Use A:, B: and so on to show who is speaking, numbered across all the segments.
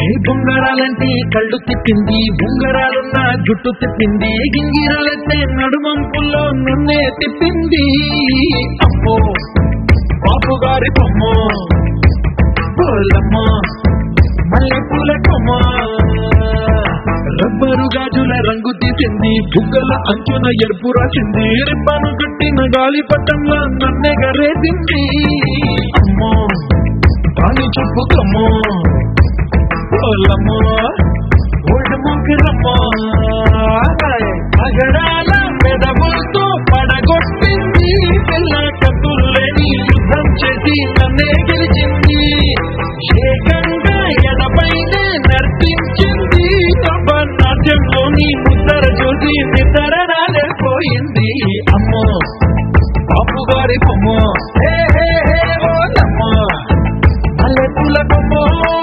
A: ఏ బొంగరాలంటే కళ్ళు తిప్పింది బొంగరాలున్న జుట్టు తిప్పింది గింగిరాలైతే నడుమంపుల్లో నన్నే తిప్పింది అమ్మో బాబు గారి బొమ్మ పోలమ్మ మల్లెపూల కొమ్మ రబ్బరు గాజుల రంగు తీసింది బుగ్గల అంచున ఎరుపు రాసింది రిబ్బను కట్టిన గాలి పట్టంలో నన్నే గరేసింది అమ్మో పాని చెప్పుకమ్మో ఓలమ్మో ఓల్డ్ మొగ్గరమ్మో అగడాల పెదవులతో పడగొట్టింది పిల్ల కత్తుల్లేని యుద్ధం చేసి నన్నే గెలిచింది ఏకంగా ఎడపైనే నర్తించింది నాట్యంలోని ముద్దర చూసి నిద్ర రాలేకపోయింది అమ్మో బాపు గారి బొమ్మ హే హే హే ఓలమ్మ మల్లెపూల బొమ్మ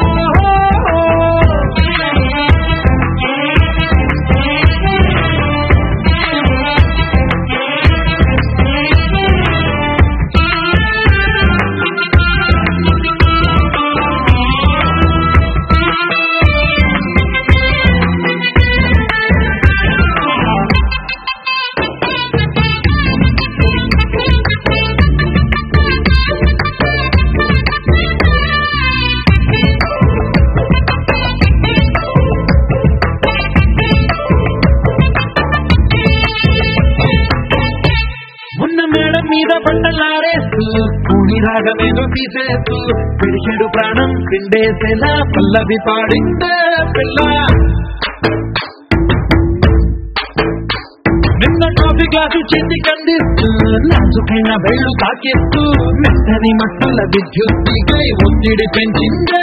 A: ఉన్న మేడం మీద బట్టలారేస్తూ కూని రాగమేదో తీసేస్తూ పిడిచెడు ప్రాణం పిండేసేలా పల్లవి పాడిందే పిల్ల నిన్న కాఫీ గ్లాసు చేతి కందిస్తూ నాజుకైన వేళ్ళు తాకేస్తూ మెత్తని మట్టల విద్యుత్తికై ఒత్తిడి పెంచిందే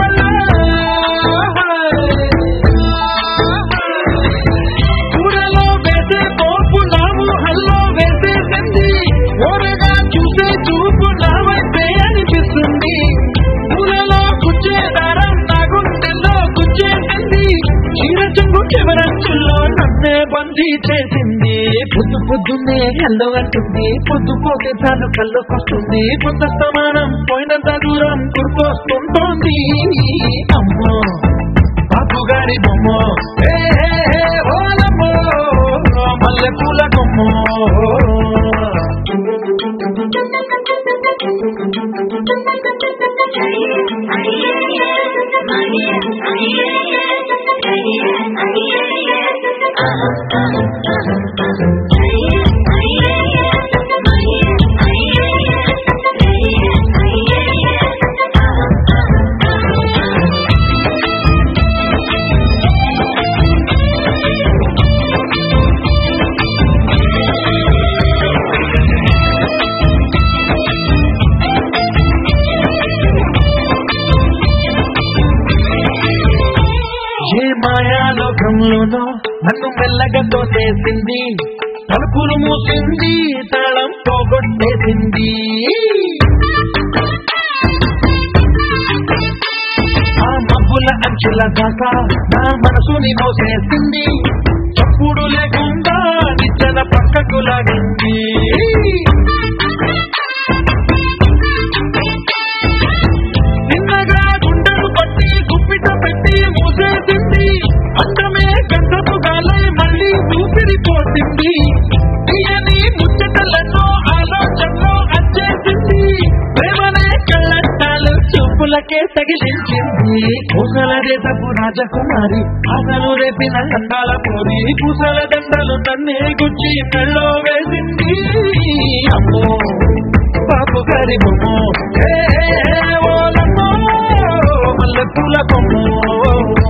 A: కూరలో వేసే పోపు నాము హల్లో వేసేసింది ఓరగా చూసే చూపు నా వైపే అనిపిస్తుంది కూరలో గుచ్చే దారం నా గుండెల్లో గుచ్చేసింది చీర చెంగు చివరంచుల్లో నన్నే బందీ చేసింది పొద్దు పొద్దున్నే హెల్లో అంటుంది పొద్దు పోతే చాలు కళ్ళకొస్తుంది కొంత సమానం పోయినంత దూరం గుర్తొస్తుంటోంది అమ్మో బాబు గారి బొమ్మ హే హే హే ఓలమ్మో మల్లె పూల కొమ్మ ఏ మాయాలోకంలోనో నన్ను మెల్లగా తోసేసింది తలుపులు మూసింది తాళం పోగొట్టేసింది ఆ మబ్బుల అంచుల దాకా నా మనసుని మోసేసింది చప్పుడు లేకుండా నిచ్చన పక్కకు లాగింది నిన్నగా గుండెలు పట్టి గుప్పిట పెట్టి మూసేసింది అందమే గంధపు గాలే మళ్ళీ ఊపిరి పోసింది తీయని ముచ్చటలెన్నో ఆలోచనలో అచ్చేసింది ప్రేమనే కళ్ళట్టాలు చూపులకే తగిలించింది పూసల దేశపు రాజకుమారి ఆశలు రేపిన కండాల పోరి పూసల దండలు నన్నే గుచ్చి మెళ్ళో వేసింది అమ్మో బాబు గారి బొమ్మ హే హే హే ఓలమ్మో మల్లె పూల కొమ్మ